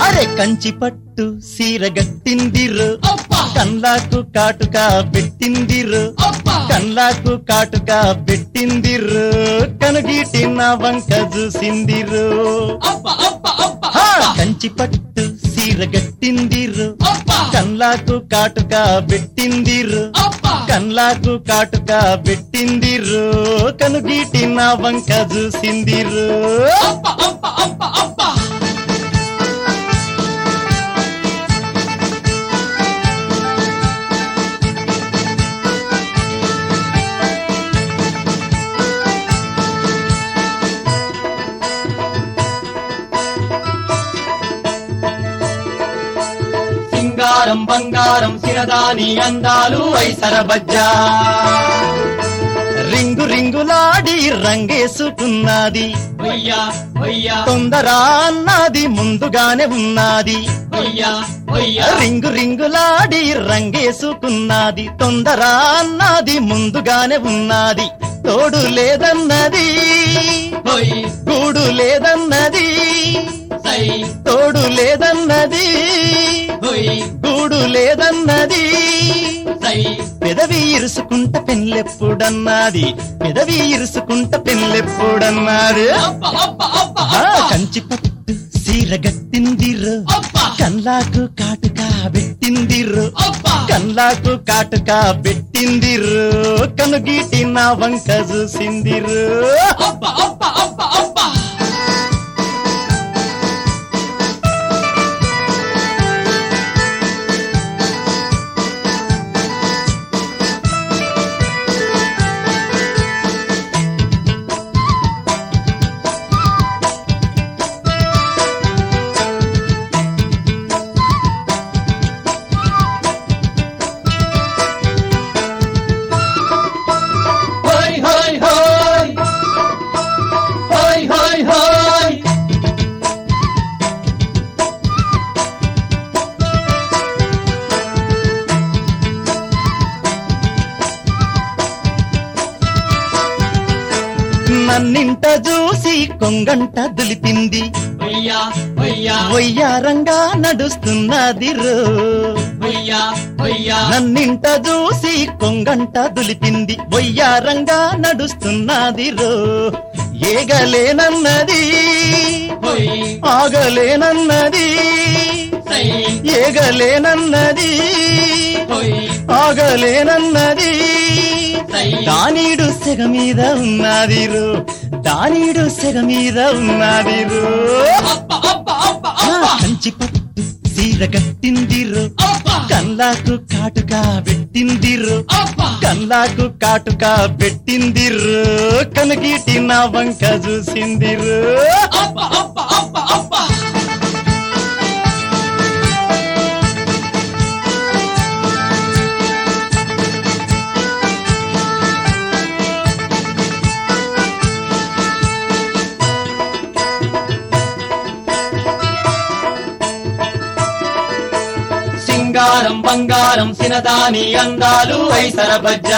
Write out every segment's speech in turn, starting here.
అరే కంచి పట్టు సీర గట్టిందిరు అబ్బా కన్లాకు కాటుగా పెట్టిందిరు అబ్బా కన్లాకు కాటుగా పెట్టిందిరు కనుగీటి నా వంక చూసిందిరు అబ్బా అబ్బా అబ్బా హా! కంచి పట్టు సీర గట్టిందిరు అబ్బా కన్లాకు కాటుగా పెట్టిందిరు అబ్బా కన్లాకు కాటుగా పెట్టిందిరు కనుగీటి నా వంక చూసిందిరు అబ్బా అబ్బా అబ్బా అబ్బా సింగారం బంగారం సిరదాని అందాలు ఐసర బజ్జా రింగు రింగులాడి రంగేసుకున్నది వయ్యా వయ్యా తొందర అన్నది ముందుగానే ఉన్నది వయ్యా వయ్యా రింగు రింగులాడి రంగేసుకున్నది తొందర అన్నది ముందుగానే ఉన్నది తోడు లేదన్నది హోయ్ గూడు లేదన్నది సై తోడు లేదన్నది హోయ్ గూడు లేదన్నది సై పెదవి ఇరుసుకుంట పెళ్ళెప్పుడన్నది పెదవి ఇరుసుకుంట పెళ్ళెప్పుడన్నది అబ్బా అబ్బా అబ్బా ఆ, అబ్బా కంచి పట్టు సీర గట్టిందిరు అబ్బా కన్లాకు కాటుగా పెట్టిందిరు అబ్బా కన్లాకు కాటుగా పెట్టిందిరు కనుగీటి నా వంక చూసిందిరు అబ్బా అబ్బా అబ్బా అబ్బా హోయ్ హోయ్ హోయ్ హోయ్ హోయ్ హోయ్ నన్నింట చూసి కొంగంట దులిపింది వయ్యా వయ్యా వయ్యారంగా నడుస్తున్నదిరు వయ్యా వయ్యా నన్నింట చూసి కొంగంట దులిపింది వయ్యారంగా నడుస్తున్నదిరు ఏగలేనన్నది హోయ్ ఆగలేనన్నది సై ఏగలేనన్నది హోయ్ ఆగలేనన్నది సై దానీడు సెగ మీద ఉన్నదిరు దానీడు సెగ మీద ఉన్నదిరు అబ్బా అబ్బా అబ్బా ఆ అబ్బా కంచి పట్టు సీర కట్టిందిరు అబ్బా కన్లాకు కాటుగా పెట్టిందిరు అబ్బా కన్లాకు కాటుగా పెట్టిందిరు కనుగీటి నా వంక చూసిందిరు అబ్బా అబ్బా అబ్బా అబ్బా సింగారం బంగారం సినదాని అందాలు ఐసర బజ్జా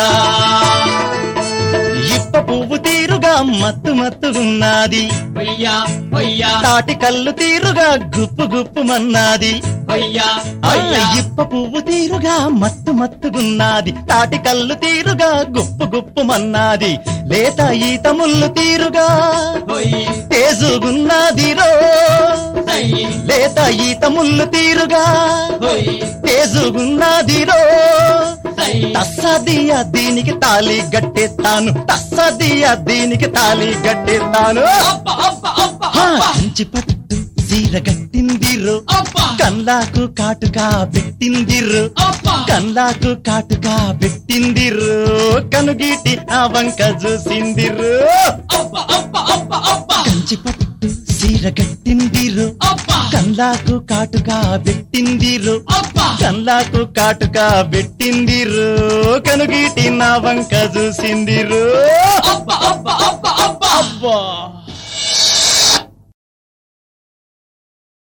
ఇప్ప పువ్వు తీరుగా మత్తు మత్తుగున్నది వయ్యా వయ్యా తాటి కళ్ళు తీరుగా గుప్పు గుప్పు మన్నాది వయ్యా ఆ వయ్యా ఇప్ప పువ్వు తీరుగా మత్తు మత్తుగున్నది తాటి కళ్ళు తీరుగా గుప్పు గుప్పు మన్నాది లేత ఈత ముళ్ళు తీరుగా హోయ్ తేజుగున్నది రో సై లేత ఈత ముళ్ళు తీరుగా హోయ్ తేజుగున్నది రో సై తస్సదియా దీనికి తాళి గట్టెత్తాను తస్సదియా దీనికి తాళి గట్టెత్తాను అబ్బా అబ్బా అబ్బా హా, అబ్బా కంచి పట్టు సీర గట్టిందిరు అబ్బా కన్లాకు కాటుగా పెట్టిందిరు అబ్బా కన్లాకు కాటుగా పెట్టిందిరు కనుగీటి ఆ వంక చూసిందిరు అబ్బా అబ్బా అబ్బా అబ్బా కంచి పట్టు సీర గట్టిందిరు అబ్బా కన్లాకు కాటుగా పెట్టిందిరు అబ్బా కన్లాకు కాటుగా పెట్టిందిరు కనుగీటి నా వంక చూసిందిరు అబ్బా అబ్బా అబ్బా అబ్బా అబ్బా